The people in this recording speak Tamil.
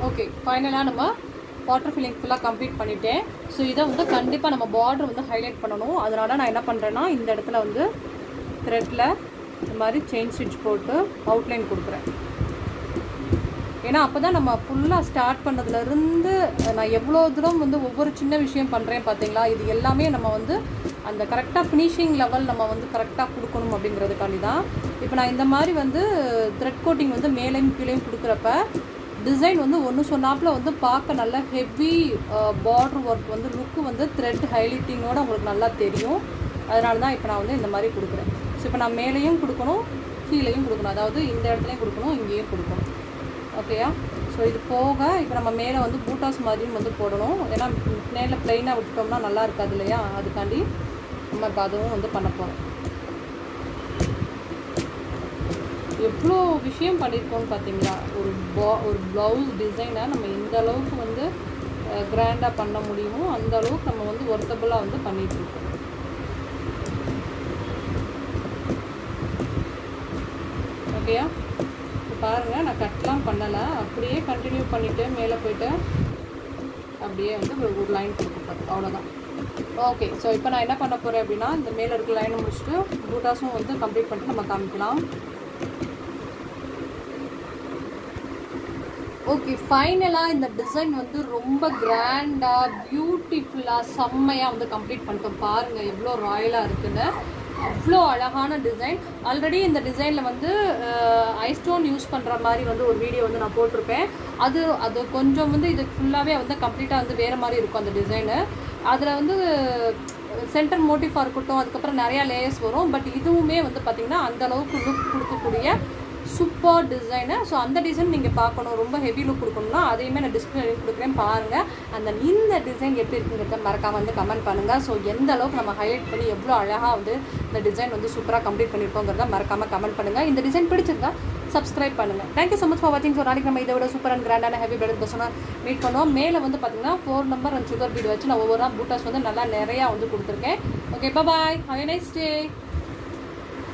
ஓகே ஃபைனலாக நம்ம வாட்டர் ஃபில்லிங் ஃபுல்லாக கம்ப்ளீட் பண்ணிட்டேன் ஸோ இதை வந்து கண்டிப்பாக நம்ம பார்டர் வந்து ஹைலைட் பண்ணணும் அதனால நான் என்ன பண்ணுறேன்னா இந்த இடத்துல வந்து த்ரெட்டில் இந்த மாதிரி செயின் ஸ்டிச் போட்டு அவுட்லைன் கொடுக்குறேன் ஏன்னா அப்போ தான் நம்ம ஃபுல்லாக ஸ்டார்ட் பண்ணதுலேருந்து நான் எவ்வளோ தூரம் வந்து ஒவ்வொரு சின்ன விஷயம் பண்ணுறேன் பார்த்தீங்களா இது எல்லாமே நம்ம வந்து அந்த கரெக்டாக ஃபினிஷிங் லெவல் நம்ம வந்து கரெக்டாக கொடுக்கணும் அப்படிங்கிறதுக்காண்டி தான் இப்போ நான் இந்த மாதிரி வந்து த்ரெட் கோட்டிங் வந்து மேலேயும் கீழேயும் கொடுக்குறப்ப டிசைன் வந்து ஒன்று சொன்னாப்புல வந்து பார்க்க நல்லா ஹெவி பார்டர் ஒர்க் வந்து லுக்கு வந்து த்ரெட் ஹைலைட்டிங்கோட உங்களுக்கு நல்லா தெரியும் அதனால தான் இப்போ நான் வந்து இந்த மாதிரி கொடுக்குறேன் ஸோ இப்போ நான் மேலேயும் கொடுக்கணும் கீழேயும் கொடுக்கணும் அதாவது இந்த இடத்துலையும் கொடுக்கணும் இங்கேயும் கொடுக்கணும் ஓகேயா ஸோ இது போக இப்போ நம்ம மேலே வந்து பூட்டாஸ் மாதிரியும் வந்து போடணும் ஏன்னா நேரில் ப்ளைனாக விட்டுட்டோம்னா நல்லா இருக்காது இல்லையா அதுக்காண்டி நம்ம இப்போ அதுவும் வந்து பண்ண போகிறோம் எவ்வளோ விஷயம் பண்ணியிருக்கோம்னு பார்த்தீங்களா ஒரு பா ஒரு ப்ளவுஸ் டிசைனை நம்ம எந்த அளவுக்கு வந்து கிராண்டாக பண்ண முடியுமோ அந்த அளவுக்கு நம்ம வந்து ஒர்த்தபுளாக வந்து பண்ணிட்டு இருக்கோம் ஓகேயா இப்போ பாருங்கள் நான் கட்லாம் பண்ணலை அப்படியே கண்டினியூ பண்ணிவிட்டு மேலே போயிட்டு அப்படியே வந்து ஒரு ஒரு லைன் கொடுத்துருப்பாரு அவ்வளோதான் ஓகே ஸோ இப்போ நான் என்ன பண்ண போகிறேன் அப்படின்னா இந்த மேலே இருக்க லைனை முடிச்சுட்டு பூட்டாஸும் வந்து கம்ப்ளீட் பண்ணிட்டு நம்ம காமிக்கலாம் ஓகே ஃபைனலாக இந்த டிசைன் வந்து ரொம்ப கிராண்டாக பியூட்டிஃபுல்லாக செம்மையாக வந்து கம்ப்ளீட் பண்ணிட்டோம் பாருங்கள் எவ்வளோ ராயலாக இருக்குன்னு அவ்வளோ அழகான டிசைன் ஆல்ரெடி இந்த டிசைனில் வந்து ஐஸ்டோன் யூஸ் பண்ணுற மாதிரி வந்து ஒரு வீடியோ வந்து நான் போட்டிருப்பேன் அது அது கொஞ்சம் வந்து இது ஃபுல்லாகவே வந்து கம்ப்ளீட்டாக வந்து வேறு மாதிரி இருக்கும் அந்த டிசைனு அதில் வந்து சென்டர் மோட்டிஃபாக இருக்கட்டும் அதுக்கப்புறம் நிறையா லேயர்ஸ் வரும் பட் இதுவுமே வந்து பார்த்திங்கன்னா அந்த அளவுக்கு லுக் கொடுக்கக்கூடிய சூப்பர் டிசைனு ஸோ அந்த டிசைன் நீங்கள் பார்க்கணும் ரொம்ப ஹெவி லுக் கொடுக்கணும்னா அதையுமே நான் டிஸ்பிளே கொடுக்குறேன் பாருங்கள் அந்த இந்த டிசைன் எப்படி இருக்குங்கிறத மறக்காமல் வந்து கமெண்ட் பண்ணுங்கள் ஸோ எந்த அளவுக்கு நம்ம ஹைலைட் பண்ணி எவ்வளோ அழகாக வந்து இந்த டிசைன் வந்து சூப்பராக கம்ப்ளீட் பண்ணியிருக்கோங்கிறத மறக்காமல் கமெண்ட் பண்ணுங்கள் இந்த டிசைன் பிடிச்சிருந்தா சப்ஸ்கிரைப் பண்ணுங்கள் தேங்க்யூ ஸோ மச் ஃபார் வாட்சிங் ஸோ நாளைக்கு நம்ம இதை விட சூப்பர் அண்ட் கிராண்டான ஹெவி பெடர் பர்சனாக மீட் பண்ணுவோம் மேலே வந்து பார்த்தீங்கன்னா four number and sugar bead வச்சு நான் ஒவ்வொரு பூட்டாஸ் வந்து நல்லா நிறையா வந்து கொடுத்துருக்கேன் okay bye have nice day